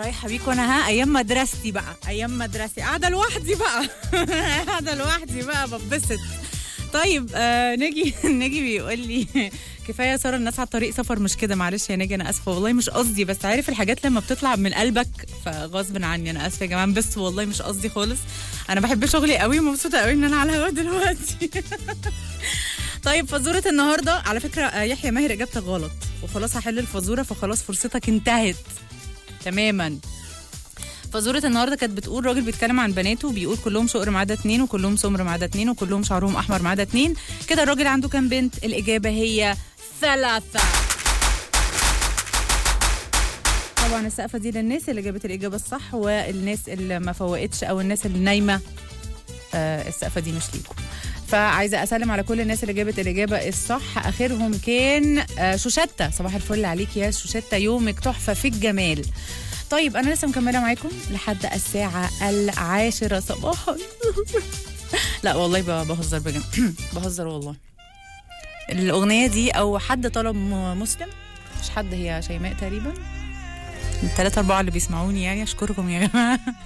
رايحه بيك وانا ها ايام مدرستي بقى ايام مدرستي قاعده لوحدي بقى قاعده لوحدي بقى ببسط طيب آه نجي نجي بيقول لي كفايه يا ساره الناس على الطريق سفر مش كده معلش يا نجي انا اسفه والله مش قصدي بس عارف الحاجات لما بتطلع من قلبك فغصب عني انا اسفه يا جماعه بس والله مش قصدي خالص انا بحب شغلي قوي ومبسوطه قوي ان انا على الهوا دلوقتي طيب فزوره النهارده على فكره آه، يحيى ماهر اجابتك غلط وخلاص هحل الفزوره فخلاص فرصتك انتهت تماما فزورة النهارده كانت بتقول راجل بيتكلم عن بناته بيقول كلهم شقر ما عدا اتنين وكلهم سمر ما عدا اتنين وكلهم شعرهم احمر ما عدا اتنين كده الراجل عنده كام بنت الاجابه هي ثلاثه طبعا السقفه دي للناس اللي جابت الاجابه الصح والناس اللي ما فوقتش او الناس اللي نايمه آه السقفه دي مش ليكم فعايزه اسلم على كل الناس اللي جابت الاجابه الصح اخرهم كان آه شوشتة صباح الفل عليك يا شوشتة يومك تحفه في الجمال طيب انا لسه مكمله معاكم لحد الساعه العاشره صباحا لا والله ب- بهزر بجد بهزر والله الاغنيه دي او حد طلب م- مسلم مش حد هي شيماء تقريبا الثلاثة أربعة اللي بيسمعوني يعني أشكركم يا جماعة